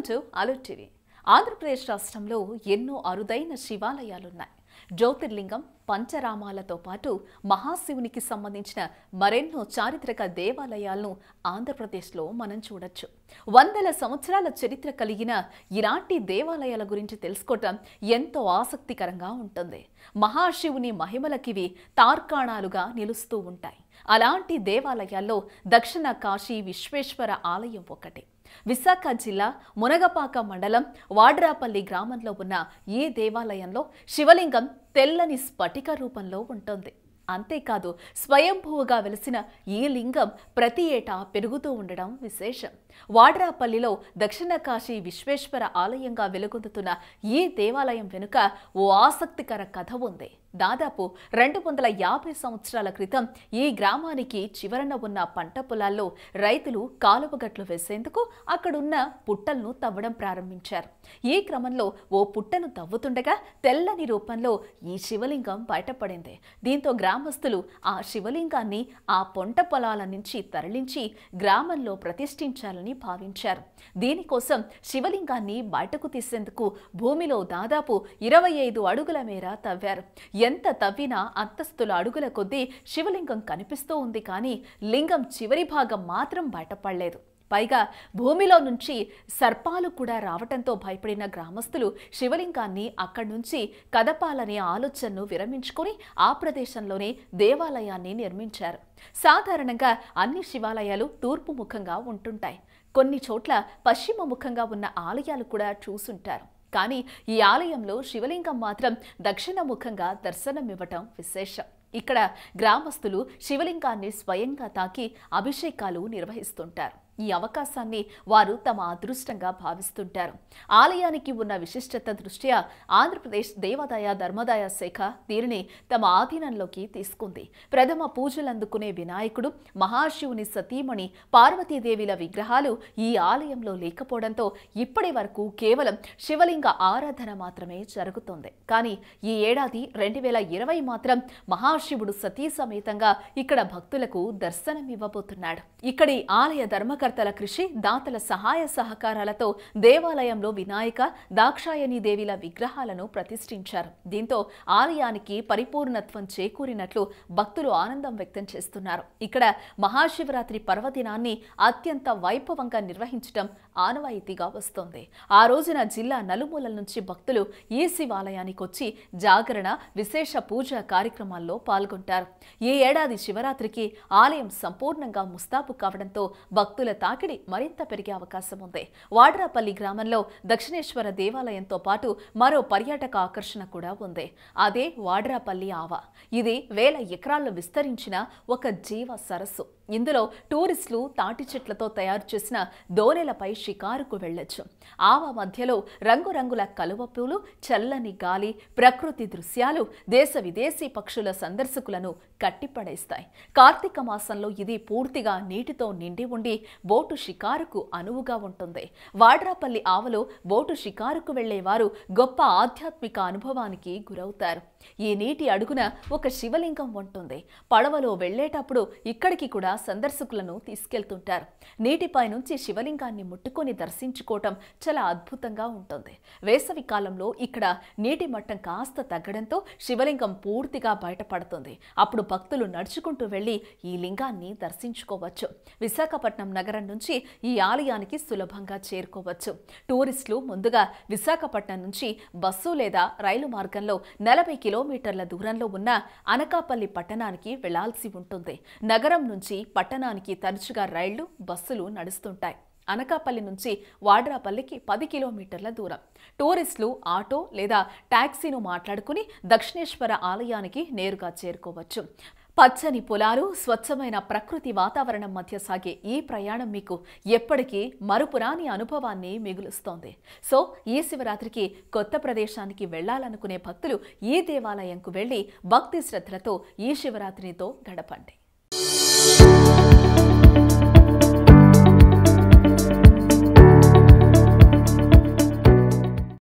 to alert TV Andhra Pradesh రాష్ట్రంలో ఎన్నో అరుదైన శివాలయాలున్నాయి జ్యోతిర్లింగం పంచరామాలతో పాటు మహాశివునికి సంబంధించిన మరెన్నో చారిత్రక దేవాలయాలను ఆంధ్రప్రదేశ్లో మనం చూడొచ్చు వందల సంవత్సరాల చరిత్ర కలిగిన ఇలాంటి దేవాలయాల గురించి తెలుసుకోవటం ఎంతో ఆసక్తికరంగా ఉంటుంది మహాశివుని మహిమలకివి తార్కాణాలుగా నిలుస్తూ ఉంటాయి అలాంటి దేవాలయాల్లో దక్షిణ కాశీ విశ్వేశ్వర ఆలయం ఒకటి విశాఖ జిల్లా మునగపాక మండలం వాడ్రాపల్లి గ్రామంలో ఉన్న ఈ దేవాలయంలో శివలింగం తెల్లని స్ఫటిక రూపంలో ఉంటుంది అంతేకాదు స్వయంభూగా వెలిసిన ఈ లింగం ప్రతి ఏటా పెరుగుతూ ఉండడం విశేషం వాడ్రాపల్లిలో దక్షిణ కాశీ విశ్వేశ్వర ఆలయంగా వెలుగొందుతున్న ఈ దేవాలయం వెనుక ఓ ఆసక్తికర కథ ఉంది దాదాపు రెండు వందల యాభై సంవత్సరాల క్రితం ఈ గ్రామానికి చివరన ఉన్న పంట పొలాల్లో రైతులు కాలువగట్లు వేసేందుకు అక్కడున్న పుట్టలను తవ్వడం ప్రారంభించారు ఈ క్రమంలో ఓ పుట్టను తవ్వుతుండగా తెల్లని రూపంలో ఈ శివలింగం బయటపడింది దీంతో గ్రామస్తులు ఆ శివలింగాన్ని ఆ పొంట పొలాల నుంచి తరలించి గ్రామంలో ప్రతిష్ఠించాలని భావించారు దీనికోసం శివలింగాన్ని బయటకు తీసేందుకు భూమిలో దాదాపు ఇరవై ఐదు అడుగుల మేర తవ్వారు ఎంత తవ్వినా అంతస్తుల అడుగుల కొద్దీ శివలింగం కనిపిస్తూ ఉంది కానీ లింగం చివరి భాగం మాత్రం బయటపడలేదు పైగా భూమిలో నుంచి సర్పాలు కూడా రావటంతో భయపడిన గ్రామస్తులు శివలింగాన్ని అక్కడి నుంచి కదపాలనే ఆలోచనను విరమించుకొని ఆ ప్రదేశంలోనే దేవాలయాన్ని నిర్మించారు సాధారణంగా అన్ని శివాలయాలు తూర్పు ముఖంగా ఉంటుంటాయి కొన్ని చోట్ల పశ్చిమ ముఖంగా ఉన్న ఆలయాలు కూడా చూసుంటారు కానీ ఈ ఆలయంలో శివలింగం మాత్రం దక్షిణ ముఖంగా దర్శనమివ్వటం విశేషం ఇక్కడ గ్రామస్తులు శివలింగాన్ని స్వయంగా తాకి అభిషేకాలు నిర్వహిస్తుంటారు ఈ అవకాశాన్ని వారు తమ అదృష్టంగా భావిస్తుంటారు ఆలయానికి ఉన్న విశిష్టత దృష్ట్యా ఆంధ్రప్రదేశ్ దేవాదాయ ధర్మదాయ శాఖ దీనిని తమ ఆధీనంలోకి తీసుకుంది ప్రథమ పూజలు అందుకునే వినాయకుడు మహాశివుని సతీమణి పార్వతీదేవిల విగ్రహాలు ఈ ఆలయంలో లేకపోవడంతో ఇప్పటి వరకు కేవలం శివలింగ ఆరాధన మాత్రమే జరుగుతోంది కానీ ఈ ఏడాది రెండు వేల ఇరవై మాత్రం మహాశివుడు సతీ సమేతంగా ఇక్కడ భక్తులకు దర్శనమివ్వబోతున్నాడు ఇక్కడి ఆలయ ధర్మకర్తల కృషి దాతల సహాయ సహకారాలతో దేవాలయంలో వినాయక దాక్షాయణి దేవిల విగ్రహాలను ప్రతిష్ఠించారు దీంతో ఆలయానికి పరిపూర్ణత్వం చేకూరినట్లు భక్తులు ఆనందం వ్యక్తం చేస్తున్నారు ఇక్కడ మహాశివరాత్రి పర్వదినాన్ని అత్యంత వైభవంగా నిర్వహించడం ఆనవాయితీగా వస్తోంది ఆ రోజున జిల్లా నలుమూలల నుంచి భక్తులు ఈ శివాలయానికి వచ్చి జాగరణ విశేష పూజ కార్యక్రమాల్లో పాల్గొంటారు ఈ ఏడాది శివరాత్రికి ఆలయం సంపూర్ణంగా ముస్తాబు కావడంతో భక్తుల తాకిడి మరింత పెరిగే అవకాశం ఉంది వాడ్రాపల్లి గ్రామంలో దక్షిణేశ్వర దేవాలయంతో పాటు మరో పర్యాటక ఆకర్షణ కూడా ఉంది అదే వాడ్రాపల్లి ఆవ ఇది వేల ఎకరాల్లో విస్తరించిన ఒక జీవ సరస్సు ఇందులో టూరిస్టులు తాటి చెట్లతో తయారు చేసిన దోణెలపై షికారుకు వెళ్ళొచ్చు ఆవ మధ్యలో రంగురంగుల కలువ పూలు చల్లని గాలి ప్రకృతి దృశ్యాలు దేశ విదేశీ పక్షుల సందర్శకులను కట్టిపడేస్తాయి కార్తీక మాసంలో ఇది పూర్తిగా నీటితో నిండి ఉండి బోటు షికారుకు అనువుగా ఉంటుంది వాడ్రాపల్లి ఆవలో బోటు షికారుకు వెళ్లేవారు గొప్ప ఆధ్యాత్మిక అనుభవానికి గురవుతారు ఈ నీటి అడుగున ఒక శివలింగం ఉంటుంది పడవలో వెళ్లేటప్పుడు ఇక్కడికి కూడా సందర్శకులను తీసుకెళ్తుంటారు నీటిపై నుంచి శివలింగాన్ని ముట్టుకొని దర్శించుకోవటం చాలా అద్భుతంగా ఉంటుంది వేసవి కాలంలో ఇక్కడ నీటి మట్టం కాస్త తగ్గడంతో శివలింగం పూర్తిగా బయటపడుతుంది అప్పుడు భక్తులు నడుచుకుంటూ వెళ్లి ఈ లింగాన్ని దర్శించుకోవచ్చు విశాఖపట్నం నగరం నుంచి ఈ ఆలయానికి సులభంగా చేరుకోవచ్చు టూరిస్టులు ముందుగా విశాఖపట్నం నుంచి బస్సు లేదా రైలు మార్గంలో నలభై కిలోమీటర్ల దూరంలో ఉన్న అనకాపల్లి పట్టణానికి వెళ్లాల్సి ఉంటుంది నగరం నుంచి పట్టణానికి తరచుగా రైళ్లు బస్సులు నడుస్తుంటాయి అనకాపల్లి నుంచి వాడ్రాపల్లికి పది కిలోమీటర్ల దూరం టూరిస్టులు ఆటో లేదా టాక్సీను మాట్లాడుకుని దక్షిణేశ్వర ఆలయానికి నేరుగా చేరుకోవచ్చు పచ్చని పొలాలు స్వచ్ఛమైన ప్రకృతి వాతావరణం మధ్య సాగే ఈ ప్రయాణం మీకు ఎప్పటికీ మరుపురాని అనుభవాన్ని మిగులుస్తోంది సో ఈ శివరాత్రికి కొత్త ప్రదేశానికి వెళ్లాలనుకునే భక్తులు ఈ దేవాలయంకు వెళ్లి భక్తి శ్రద్ధలతో ఈ శివరాత్రితో గడపండి